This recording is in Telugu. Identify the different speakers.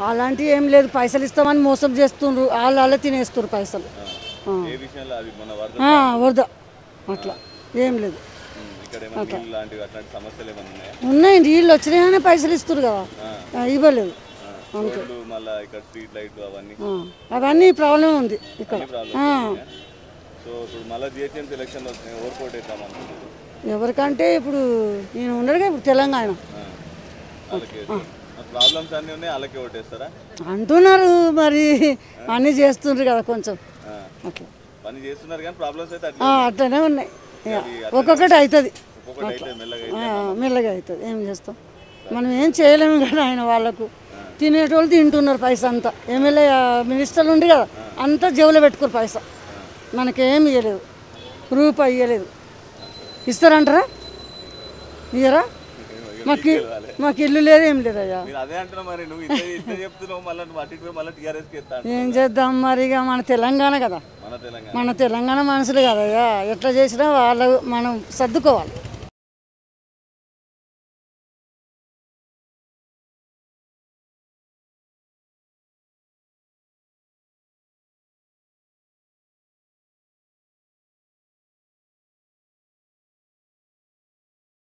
Speaker 1: అలాంటివి ఏం లేదు పైసలు ఇస్తామని మోసం చేస్తుండ్రు వాళ్ళు వాళ్ళే తినేస్తారు పైసలు ఆ.
Speaker 2: ఏ విషయంలో అవి మన వరద
Speaker 1: ఆ, వరద అట్లా ఏం లేదు
Speaker 2: ఉమ్, ఇక్కడ ఏమైనా నీళ్ళు లాంటివి అట్లాంటి సమస్యలు ఏమైనా ఉన్నాయా
Speaker 1: ఉన్నాయి నీళ్ళు వచ్చినాయనే పైసలు ఇస్తారు కదా ఆ, ఇవ్వలేదు
Speaker 2: ఆ, రోడ్లు మళ్ళా ఇక్కడ స్ట్రీట్ లైట్లు అవన్నీ
Speaker 1: ఆ, అవన్నీ ప్రాబ్లం ఉంది ఇక్కడ
Speaker 2: ప్రాబ్లమ్
Speaker 1: ఆ,
Speaker 2: సో ఇప్పుడు మళ్ళీ జిహెచ్ఎంసీ ఎలక్షన్లు వస్తున్నాయి ఓవర్ కోట్ వేద్దాం అనుకుంటున్నారు
Speaker 1: ఎవరికంటే ఇప్పుడు నేను ఉండడుగా ఇప్పుడు తెలంగాణ
Speaker 2: వాళ్ళకి ప్రాబ్లమ్స్ అన్నీ ఉన్నాయి వాళ్ళకే ఓటేస్తారా
Speaker 1: అంటున్నారు మరి అన్నీ చేస్తుండ్రు కదా కొంచెం
Speaker 2: ఆ,
Speaker 1: అట్లా
Speaker 2: పని చేస్తున్నారు కానీ ప్రాబ్లమ్స్ అయితే
Speaker 1: ఆ,
Speaker 2: అట్లా
Speaker 1: అట్లనే ఉన్నాయి ఇక ఒక్కొక్కటి అవుతుంది
Speaker 2: ఒక్కొక్కటి అయితే మెల్లగా
Speaker 1: ఆ, మెల్లగా అవుతుంది ఏం చేస్తాం మనం ఏం చేయలేము కదా ఆయన వాళ్ళకు తినేటోళ్ళు తింటున్నారు పైసా అంతా ఎమ్మెల్యే మినిస్టర్లు ఉండి కదా అంతా జేబులో పెట్టుకోరు పైసా మనకేం ఇవ్వలేదు రూపాయి ఇవ్వలేదు ఇస్తారంటారా ఇయ్యరా మాకు మాకు ఇల్లు లేదు ఏం లేదు అయ్యా
Speaker 2: నేను అదే అంటున్నా మరి నువ్వు ఇంత ఇంత చెప్తున్నావు మళ్ళీ నువ్వు అటు ఇటు మళ్ళీ టీఆర్ఎస్కి ఎత్తాను
Speaker 1: ఏం చేద్దాం మరి ఇక మన తెలంగాణ కదా
Speaker 2: మన తెలంగాణ
Speaker 1: మన తెలంగాణ మనుషులు కదయ్యా ఎట్లా చేసినా వాళ్ళు మనం సర్దుకోవాలి